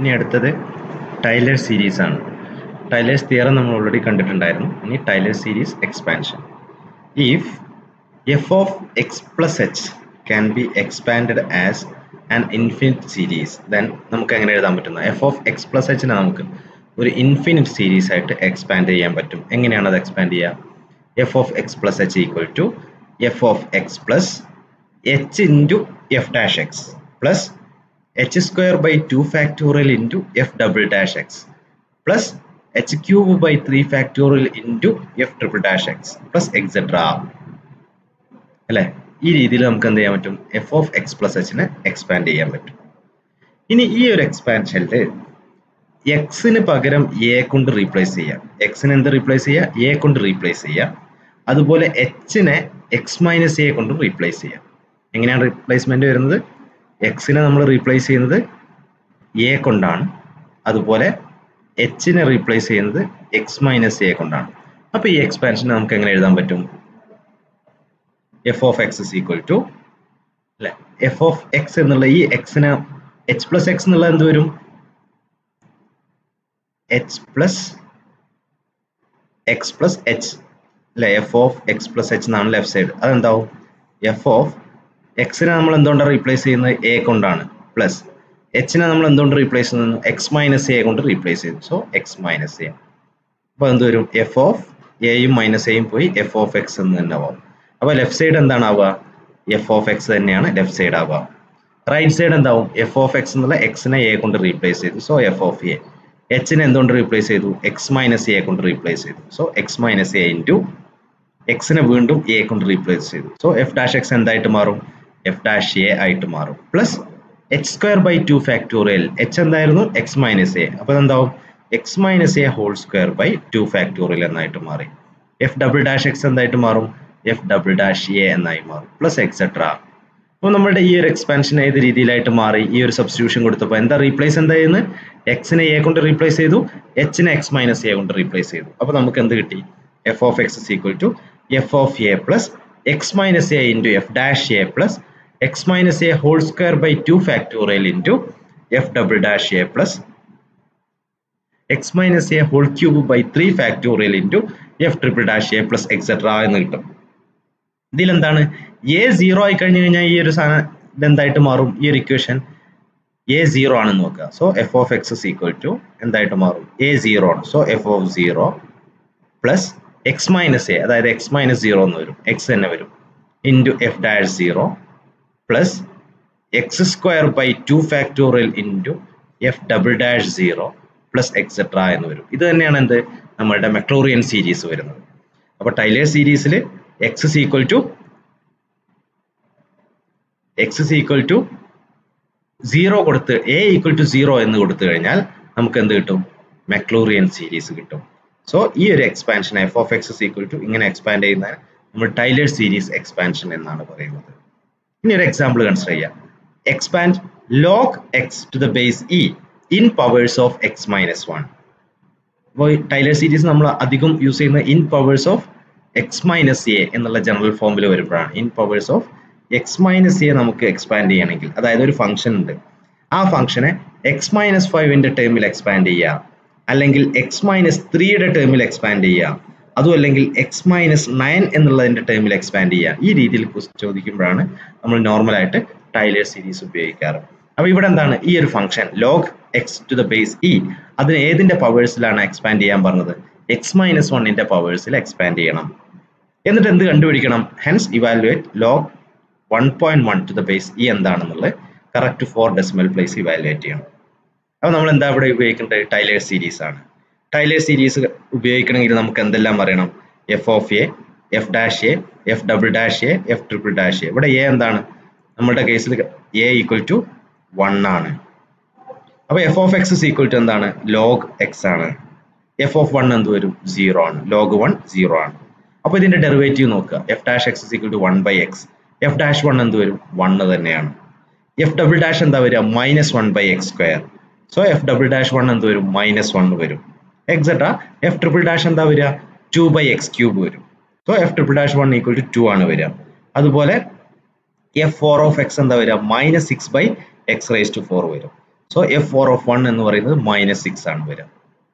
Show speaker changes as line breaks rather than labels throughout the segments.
ഇനി അടുത്തത് Taylor series ആണ് ടൈലേഴ്സ് തിയറം നമ്മൾ ഓൾറെഡി കണ്ടിട്ടുണ്ടായിരുന്നു ഇനി Taylor series expansion if f of x plus h can be expanded as an infinite series then നമുക്ക് എങ്ങനെ എഴുതാൻ പറ്റുന്ന എഫ് ഓഫ് എക്സ് പ്ലസ് എച്ചിനെ നമുക്ക് ഒരു ഇൻഫിനിറ്റ് സീരീസ് ആയിട്ട് എക്സ്പാൻഡ് ചെയ്യാൻ പറ്റും എങ്ങനെയാണ് അത് എക്സ്പാൻഡ് ചെയ്യുക f of x plus h equal to f of x plus h into f dash x plus h square by two factorial into f double dash x plus h cube by three factorial into f triple dash x plus etcetera അല്ലേ ഈ രീതിയിൽ നമുക്ക് എന്ത് ചെയ്യാൻ പറ്റും f of x plus എച്ചിനെ expand ചെയ്യാൻ പറ്റും ഇനി ഈ ഒരു എക്സ്പാൻഷനിൽ എക്സിന് പകരം എ കൊണ്ട് റീപ്ലേസ് ചെയ്യാം എക്സിന് എന്ത് റീപ്ലേസ് ചെയ്യുക എ കൊണ്ട് റീപ്ലേസ് ചെയ്യാം അതുപോലെ എച്ചിനെ എക്സ് മൈനസ് എ കൊണ്ട് റീപ്ലേസ് ചെയ്യാം എങ്ങനെയാണ് റീപ്ലേസ്മെന്റ് വരുന്നത് എക്സിനെ നമ്മൾ റീപ്ലേസ് ചെയ്യുന്നത് എ കൊണ്ടാണ് അതുപോലെ എച്ചിനെ റീപ്ലേസ് ചെയ്യുന്നത് എക്സ് മൈനസ് എ കൊണ്ടാണ് അപ്പോൾ ഈ എക്സ്പാൻഷൻ നമുക്ക് എങ്ങനെ എഴുതാൻ പറ്റും f of x is equal to അല്ലെ എഫ് ഓഫ് എക്സ് എന്നുള്ള ഈ എക്സിന് എച്ച് പ്ലസ് എക്സ് എന്നുള്ള എന്ത് വരും h plus x plus h അല്ലെ f of x plus h എന്നാണ് ലെഫ്റ്റ് സൈഡ് അതെന്താവും എഫ് ഓഫ് എക്സിനെ നമ്മൾ എന്തുകൊണ്ടാണ് റീപ്ലേസ് ചെയ്യുന്നത് എ കൊണ്ടാണ് പ്ലസ് എച്ചിനെ നമ്മൾ എന്തുകൊണ്ട് റീപ്ലേസ് ചെയ്യുന്നു എക്സ് മൈനസ് എ കൊണ്ട് റീപ്ലേസ് ചെയ്തു സോ എക്സ് മൈനസ് എ അപ്പോൾ എന്ത് വരും എഫ് ഓഫ് എയും മൈനസ് എയും പോയി എഫ് ഓഫ് എക്സ് എന്ന് തന്നെ ആവാം അപ്പോൾ ലെഫ്റ്റ് സൈഡ് എന്താണ് ആവുക എഫ് ഓഫ് എക്സ് തന്നെയാണ് ലെഫ്റ്റ് സൈഡ് ആവുക റൈറ്റ് സൈഡ് എന്താവും എഫ് ഓഫ് എക്സ് എന്നുള്ള എക്സിനെ എ കൊണ്ട് റീപ്ലേസ് ചെയ്തു സോ എഫ് ഓഫ് എ എച്ചിനെ എന്തുകൊണ്ട് റീപ്ലേസ് ചെയ്തു എക്സ് മൈനസ് എ കൊണ്ട് റീപ്ലേസ് ചെയ്തു so x minus a into എക്സിനെ വീണ്ടും എ കൊണ്ട് റീപ്ലേസ് ചെയ്തു സോ എഫ് ഡാഷ് എക്സ് എന്തായിട്ട് മാറും എഫ് ഡാഷ് എ ആയിട്ട് മാറും plus h square by two factorial h എന്തായിരുന്നു എക്സ് മൈനസ് എ അപ്പോൾ എന്താവും x minus a whole square by two factorial എന്നായിട്ട് മാറി എഫ് ഡബിൾ ഡാഷ് എക്സ് എന്തായിട്ട് മാറും എഫ് ഡബിൾ ഡാഷ് എ എന്നായി മാറും പ്ലസ് എക്സെട്ര അപ്പോൾ നമ്മുടെ ഈ ഒരു എക്സ്പാൻഷൻ ഏത് രീതിയിലായിട്ട് മാറി ഈ ഒരു സബ്സ്റ്റിറ്റ്യൂഷൻ കൊടുത്തപ്പോൾ എന്താ റീപ്ലേസ് എന്താ ചെയ്യുന്നത് എക്സിനെ എ കൊണ്ട് റീപ്ലേസ് ചെയ്തു എച്ചിനെ എക്സ് മൈനസ് എ കൊണ്ട് റീപ്ലേസ് ചെയ്തു അപ്പോൾ നമുക്ക് എന്ത് കിട്ടി f of x is equal to f of a plus x minus a into f dash a plus x minus a whole square by two factorial into f double dash a plus x minus a whole cube by three factorial into f triple dash a plus etcetera എന്ന് കിട്ടും ഇതിലെന്താണ് A zero ആയി കഴിഞ്ഞു കഴിഞ്ഞാൽ ഈ ഒരു സാധനം ഇതെന്തായിട്ട് മാറും ഈ ഒരു ഇക്വേഷൻ എ സീറോ ആണെന്ന് നോക്കുക so f of x is equal to എന്തായിട്ട് മാറും എ സീറോ ആണ് so f of zero plus x minus a അതായത് എക്സ് മൈനസ് സീറോ എന്ന് വരും എക്സ് തന്നെ വരും into f dash zero plus x square by two factorial into f double dash zero plus etcetera എന്ന് വരും ഇത് തന്നെയാണ് എന്ത് നമ്മളുടെ മെക്ലോറിയൻ സീരീസ് വരുന്നത് അപ്പോൾ ടൈലർ സീരീസിൽ x is equal to x is equal to zero കൊടുത്ത് എ ഈക്വൽ ടു സീറോ എന്ന് കൊടുത്തു കഴിഞ്ഞാൽ നമുക്ക് എന്ത് കിട്ടും മെക്ലോറിയൻ സീരീസ് കിട്ടും സോ ഈ ഒരു expansion f of x is equal to ഇങ്ങനെ എക്സ്പാൻഡ് ചെയ്യുന്ന നമ്മൾ ടൈലർ സീരീസ് എക്സ്പാൻഷൻ എന്നാണ് പറയുന്നത് ഇനി ഒരു എക്സാമ്പിൾ കൺസിഡർ ചെയ്യാം expand log x to the base e in powers of x minus one അപ്പോൾ ടൈലർ സീരീസ് നമ്മൾ അധികം യൂസ് ചെയ്യുന്ന in powers of x minus a എന്നുള്ള ജനറൽ ഫോമിൽ വരുമ്പോഴാണ് in powers of x minus a നമുക്ക് expand ചെയ്യണമെങ്കിൽ അതായത് ഒരു ഫംഗ്ഷൻ ഉണ്ട് ആ ഫംഗ്ഷനെ എക്സ് മൈനസ് ഫൈവിൻ്റെ ടേമിൽ എക്സ്പാൻഡ് ചെയ്യുക അല്ലെങ്കിൽ എക്സ് മൈനസ് ത്രീയുടെ ടേമിൽ എക്സ്പാൻഡ് ചെയ്യുക അതും അല്ലെങ്കിൽ എക്സ് മൈനസ് നയൻ എന്നുള്ളതിൻ്റെ ടേമിൽ എക്സ്പാൻഡ് ചെയ്യുക ഈ രീതിയിൽ ചോദിക്കുമ്പോഴാണ് നമ്മൾ നോർമലായിട്ട് ടൈലർ സീരീസ് ഉപയോഗിക്കാറ് അപ്പോൾ ഇവിടെ എന്താണ് ഈ ഒരു function log x to the base e അതിന് ഏതിൻ്റെ പവേഴ്സിലാണ് എക്സ്പാൻഡ് ചെയ്യാൻ പറഞ്ഞത് എക്സ് മൈനസ് വണ്ണിൻ്റെ പവേഴ്സിൽ എക്സ്പാൻഡ് ചെയ്യണം എന്നിട്ട് എന്ത് കണ്ടുപിടിക്കണം hence evaluate log one point one to the base e എന്താണെന്നുള്ളത് correct four decimal place evaluate ചെയ്യണം അപ്പോൾ നമ്മൾ എന്താ ഇവിടെ ഉപയോഗിക്കേണ്ടത് ടൈലർ സീരീസ് ആണ് ടൈലർ സീരീസ് ഉപയോഗിക്കണമെങ്കിൽ നമുക്ക് എന്തെല്ലാം അറിയണം f of a f dash a f double dash a f triple dash a ഇവിടെ എ എന്താണ് നമ്മുടെ കേസിൽ എ ഈക്വൽ ടു വൺ ആണ് അപ്പോൾ f of x equal to എന്താണ് ലോഗ് എക്സ് ആണ് എഫ് ഓഫ് വൺ എന്ത് വരും സീറോ ആണ് ലോഗ് വൺ സീറോ ആണ് അപ്പോൾ ഇതിന്റെ ഡെറിവേറ്റീവ് നോക്കുക f dash x equal to one by x f dash one എന്ത് വരും വണ്ണ് തന്നെയാണ് എഫ് ഡബിൾ ഡാഷ് എന്താ വരിക minus one by x square so f double dash one എന്ത് വരും മൈനസ് വൺ വരും എക്സെട്ര എഫ് ട്രിപ്പിൾ ഡാഷ് എന്താ വരിക ടു ബൈ എക്സ് ക്യൂബ് വരും so f triple dash one equal to two ആണ് വരിക അതുപോലെ എഫ് ഫോർ ഓഫ് എക്സ് എന്താ വരിക minus six by X raise to four വരും so f four of one എന്ന് പറയുന്നത് മൈനസ് സിക്സ് ആണ് വരിക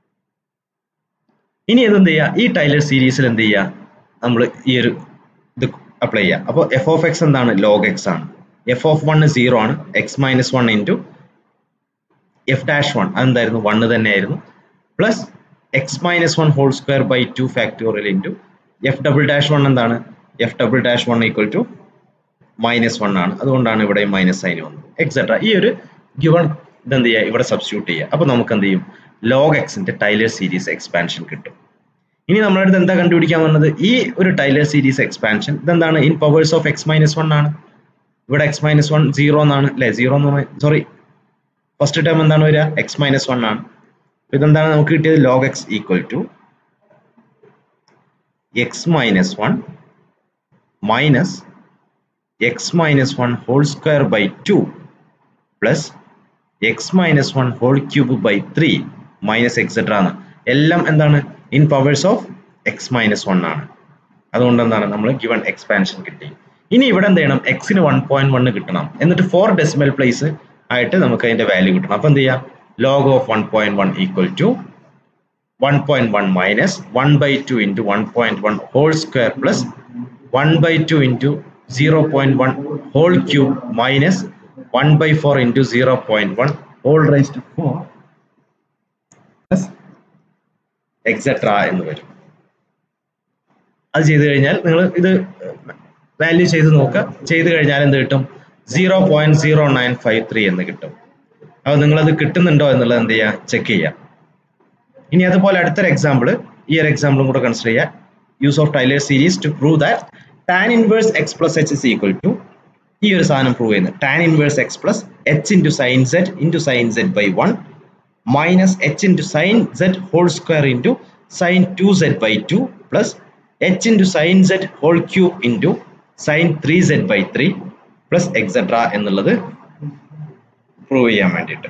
ഇനി ഇതെന്ത് ചെയ്യുക ഈ ടൈലർ സീരീസിൽ എന്ത് ചെയ്യുക നമ്മൾ ഈ ഒരു ഇത് അപ്ലൈ ചെയ്യുക അപ്പോൾ എഫ് ഓഫ് എക്സ് എന്താണ് ലോഗ് എക്സ് ആണ് എഫ് ഓഫ് വൺ സീറോ ആണ് x minus one into f dash one അതെന്തായിരുന്നു വണ്ണ് തന്നെയായിരുന്നു plus x minus one whole square by two factorial into f double dash one എന്താണ് f double dash one equal to minus one ആണ് അതുകൊണ്ടാണ് ഇവിടെ minus sign വന്നത് etcetera ഈ ഒരു given ഇതെന്ത് ചെയ്യുക ഇവിടെ സബ്സ്റ്റിറ്റ്യൂട്ട് ചെയ്യുക അപ്പോൾ നമുക്ക് എന്ത് ചെയ്യും ലോഗ് എക്സിന്റെ ടൈലർ സീരീസ് എക്സ്പാൻഷൻ കിട്ടും ഇനി നമ്മുടെ അടുത്ത് എന്താ കണ്ടുപിടിക്കാൻ വന്നത് ഈ ഒരു ടൈലർ സീരീസ് എക്സ്പാൻഷൻ ഇതെന്താണ് in powers of x minus one ആണ് ഇവിടെ എക്സ് മൈനസ് വൺ സീറോ എന്നാണ് അല്ലെ സീറോ എന്ന് സോറി ഫസ്റ്റ് ടേം എന്താണ് വരിക എക്സ് മൈനസ് വൺ ആണ് ഇതെന്താണ് നമുക്ക് കിട്ടിയത് log x equal to x minus one minus x minus one whole square by two plus x minus one whole cube by three minus etcetera ആണ് എല്ലാം എന്താണ് in powers of x minus one ആണ് അതുകൊണ്ട് എന്താണ് നമ്മൾ given expansion കിട്ടി ഇനി ഇവിടെ എന്ത് ചെയ്യണം എക്സിന് വൺ പോയിന്റ് വൺ കിട്ടണം എന്നിട്ട് ഫോർ ഡെസിമൽ പ്ലേസ് ആയിട്ട് നമുക്ക് അതിന്റെ വാല്യൂ കിട്ടണം അപ്പൊ എന്ത് ചെയ്യാം log of one point one equal to one point one minus one by two into one point one whole square plus one by two into zero point one whole cube minus one by four into zero point one whole raise to four plus etcetera എന്ന് വരും അത് ചെയ്ത് കഴിഞ്ഞാൽ നിങ്ങൾ ഇത് value ചെയ്ത് നോക്കുക ചെയ്ത് കഴിഞ്ഞാൽ എന്ത് കിട്ടും zero point zero nine five three എന്ന് കിട്ടും അപ്പോൾ നിങ്ങളത് കിട്ടുന്നുണ്ടോ എന്നുള്ളത് എന്ത് ചെയ്യുക ചെക്ക് ചെയ്യുക ഇനി അതുപോലെ അടുത്തൊരു എക്സാമ്പിൾ ഈ ഒരു എക്സാമ്പിളും കൂടെ കൺസിഡർ ചെയ്യുക use of Taylor series to prove that tan inverse x plus h is equal to ഈ ഒരു സാധനം പ്രൂവ് ചെയ്യുന്നത് tan inverse x plus h into sign set into sign set by one minus h into sign theta whole square into sine two theta by two plus h into sign theta whole cube into sign three theta by three plus etcetera എന്നുള്ളത് prove ചെയ്യാൻ വേണ്ടിയിട്ട്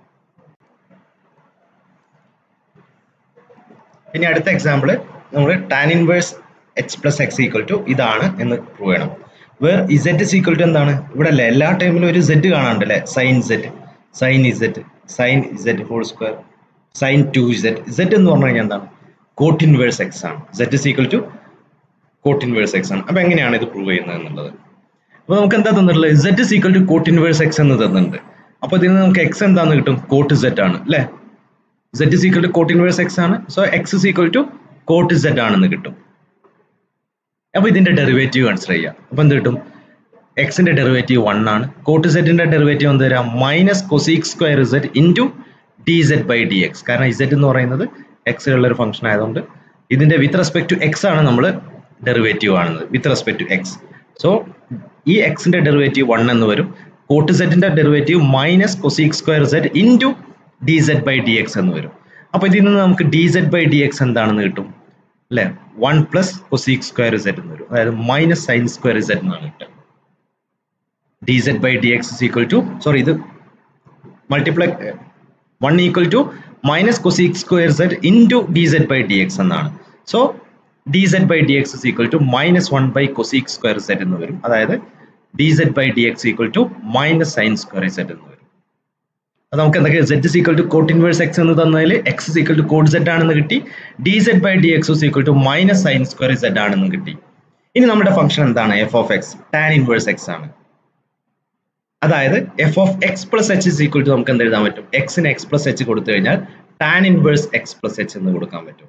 ഇനി അടുത്ത example നമ്മൾ tan inverse h plus x equal to ഇതാണ് എന്ന് prove ചെയ്യണം where theta is equal to എന്താണ് ഇവിടെ അല്ലേ എല്ലാ ടൈമിലും ഒരു സെറ്റ് കാണാണ്ട് അല്ലേ sine theta sine theta sine theta whole square sine two theta theta എന്ന് പറഞ്ഞു കഴിഞ്ഞാൽ എന്താണ് കോട്ട് ഇൻവേഴ്സ് എക്സ് ആണ് theta is equal to cot inverse x ആണ് അപ്പൊ എങ്ങനെയാണ് ഇത് പ്രൂവ് ചെയ്യുന്നത് എന്നുള്ളത് അപ്പൊ നമുക്ക് എന്താ തന്നിട്ടുള്ളത് theta is equal to cot inverse x എന്ന് തന്നിട്ടുണ്ട് അപ്പൊ ഇതിന് നമുക്ക് എക്സ് എന്താന്ന് കിട്ടും കോട്ട് സെറ്റ് ആണ് അല്ലേ theta is equal to cot inverse x ആണ് so x is equal to cot theta ആണെന്ന് കിട്ടും അപ്പൊ ഇതിന്റെ ഡെറിവേറ്റീവ് കൺസിഡർ ചെയ്യാം അപ്പൊ എന്ത് കിട്ടും എക്സിന്റെ ഡെറിവേറ്റീവ് വൺ ആണ് കോട്ട് സെറ്റിന്റെ ഡെറിവേറ്റീവ് എന്ത് വരാം minus cosec square theta into d set by d x കാരണം ഇസെറ്റ് എന്ന് പറയുന്നത് എക്സിലുള്ള ഒരു ഫംഗ്ഷൻ ആയതുകൊണ്ട് ഇതിന്റെ വിത്ത് റെസ്പെക്ട് ടു എക്സ് ആണ് നമ്മൾ ഡെറിവേറ്റീവ് ആണെന്നത് with respect to x so ഈ എക്സിന്റെ ഡെറിവേറ്റീവ് വൺ എന്ന് വരും കോട്ട് സെറ്റിന്റെ derivative minus cosec square theta into d set by d x എന്ന് വരും അപ്പൊ ഇതിൽ നിന്ന് നമുക്ക് d set by d x എന്താണെന്ന് കിട്ടും അല്ലെ one plus cosec square set എന്ന് വരും അതായത് മൈനസ് സൈൻ സ്ക്വയർ സെറ്റ് എന്നാണ് കിട്ടുക d set by d x is equal to sorry ഇത് multiply one equal to minus cosec square theta into d set by d x എന്നാണ് so d set by d x is equal to minus one by cosec square set എന്ന് വരും അതായത് d set by d x equal to minus sign square set എന്ന് വരും അത് നമുക്ക് എന്തൊക്കെ theta is equal to cot inverse x എന്ന് തന്നതിൽ x is equal to cot theta ആണെന്ന് കിട്ടി d set by d x is equal to minus sign square theta ആണെന്ന് കിട്ടി ഇനി നമ്മുടെ ഫംഗ്ഷൻ എന്താണ് f of x tan inverse x ആണ് അതായത് f of x plus h is equal to നമുക്ക് എന്ത് എഴുതാൻ പറ്റും എക്സിന് എക്സ് പ്ലസ് എച്ച് കൊടുത്തു കഴിഞ്ഞാൽ tan inverse x plus h എന്ന് കൊടുക്കാൻ പറ്റും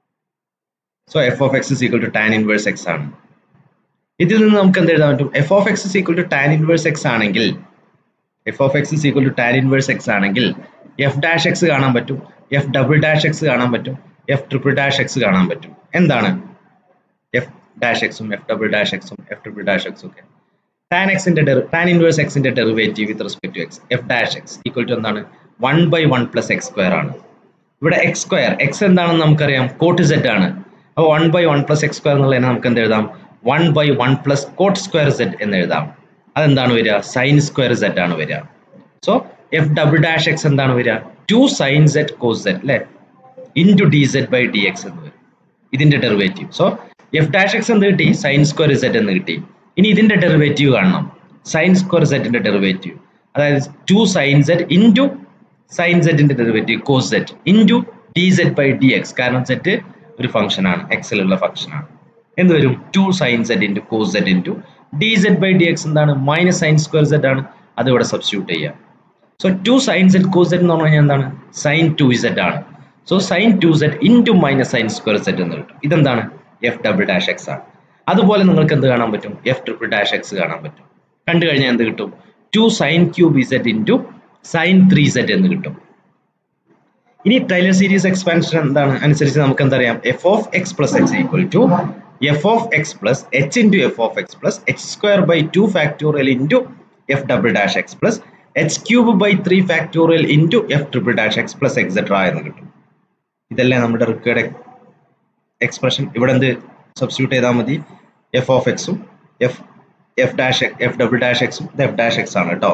so f of x is equal to tan inverse x ആണ് ഇതിൽ നിന്ന് നമുക്ക് എന്ത് എഴുതാൻ പറ്റും f of x is equal to tan inverse x ആണെങ്കിൽ f of x is equal to tan inverse x ആണെങ്കിൽ എഫ് ഡാഷ് എക്സ് കാണാൻ പറ്റും എഫ് ഡബിൾ ഡാഷ് എക്സ് കാണാൻ പറ്റും എഫ് ട്രിപ്പിൾ ഡാഷ് എക്സ് കാണാൻ പറ്റും എന്താണ് എഫ് ഡാഷ് എക്സും എഫ് ഡബിൾ ഡാഷ് എക്സും എഫ് ട്രിപ്പിൾ ഡാഷ് എക്സും ഒക്കെ ടാൻ എക്സിന്റെ ടാൻ ഇൻവേഴ്സ് എക്സിന്റെ derivative with respect to x f dash x equal to എന്താണ് one by one plus x square ആണ് ഇവിടെ എക്സ് സ്ക്വയർ എക്സ് എന്താണെന്ന് നമുക്കറിയാം കോട്ട് സെറ്റ് ആണ് അപ്പോൾ one by one plus x square എന്നുള്ളതിനെ നമുക്ക് എന്ത് എഴുതാം one by one plus cot square set എന്ന് എഴുതാം അതെന്താണ് വരിക സൈൻ സ്ക്വയർ സെറ്റ് ആണ് വരിക so f double dash x എന്താണ് വരിക two sin z cos z അല്ലെ into d set by d x എന്ന് വരും ഇതിന്റെ derivative so f dash x എന്ത് കിട്ടി സൈൻ സ്ക്വയർ സെറ്റ് എന്ന് കിട്ടി ഇനി ഇതിന്റെ ഡെറിവേറ്റീവ് കാണണം സൈൻ സ്ക്വയർ സെറ്റിന്റെ ഡെറിവേറ്റീവ് അതായത് two sin set into sin സെറ്റിന്റെ derivative cos z into d set by d x കാരണം സെറ്റ് ഒരു ഫംഗ്ഷൻ ആണ് എക്സിലുള്ള ഫംഗ്ഷൻ ആണ് എന്ത് വരും two sin set into cos z into d set by d x എന്താണ് മൈനസ് സൈൻ സ്ക്വയർ സെറ്റ് ആണ് അത് ഇവിടെ സബ്സ്റ്റിറ്റ്യൂട്ട് ചെയ്യാം so two sin z cos z എന്ന് പറഞ്ഞു കഴിഞ്ഞാൽ എന്താണ് സൈൻ ടു സെറ്റ് ആണ് so sin two z into minus sign square set എന്ന് കിട്ടും ഇതെന്താണ് എഫ് ഡബിൾ ഡാഷ് എക്സ് ആണ് അതുപോലെ നിങ്ങൾക്ക് എന്ത് കാണാൻ പറ്റും എഫ് ട്രിപ്പിൾ ഡാഷ് എക്സ് കാണാൻ പറ്റും കണ്ടു കഴിഞ്ഞാൽ എന്ത് കിട്ടും two sin cube z into sign three z എന്ന് കിട്ടും ഇനി ടൈലർ സീരീസ് എക്സ്പാൻഷൻ എന്താണ് അനുസരിച്ച് നമുക്ക് എന്തറിയാം f of x plus x equal to f of x plus h into f of x plus h square by two factorial into f double dash x plus h cube by three factorial into f triple dash x plus etcetera എന്ന് കിട്ടും ഇതല്ലേ നമ്മുടെ recurred expression ഇവിടെ എന്ത് substitute ചെയ്താൽ മതി f of എക്സും f f dash f double dash എക്സും ഇത് എഫ് ഡാഷ് എക്സ് ആണ് കേട്ടോ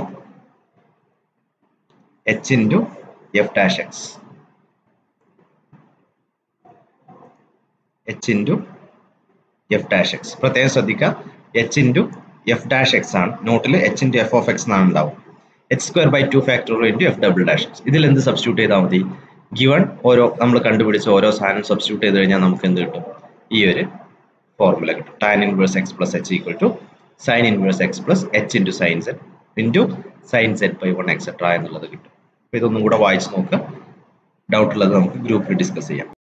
h into f dash x h into f dash x പ്രത്യേകം ശ്രദ്ധിക്കുക h into f dash x ആണ് നോട്ടിൽ h into f of x എന്നാണ് ഉണ്ടാവും h square by two factorial into f double dash x ഇതിൽ എന്ത് സബ്സ്റ്റിറ്റ്യൂട്ട് ചെയ്താൽ മതി ഗിവൺ ഓരോ നമ്മൾ കണ്ടുപിടിച്ച ഓരോ സാധനം സബ്സ്റ്റിറ്റ്യൂട്ട് ചെയ്ത് കഴിഞ്ഞാൽ നമുക്ക് എന്ത് കിട്ടും ഈ ഒരു ഫോർമുല കിട്ടും tan inverse x plus h equal to sin inverse x plus h into sign set into sign set by one etcetera എന്നുള്ളത് കിട്ടും അപ്പോൾ ഇതൊന്നും കൂടെ വായിച്ച് നോക്കുക ഡൗട്ട് ഉള്ളത് നമുക്ക് ഗ്രൂപ്പിൽ ഡിസ്കസ് ചെയ്യാം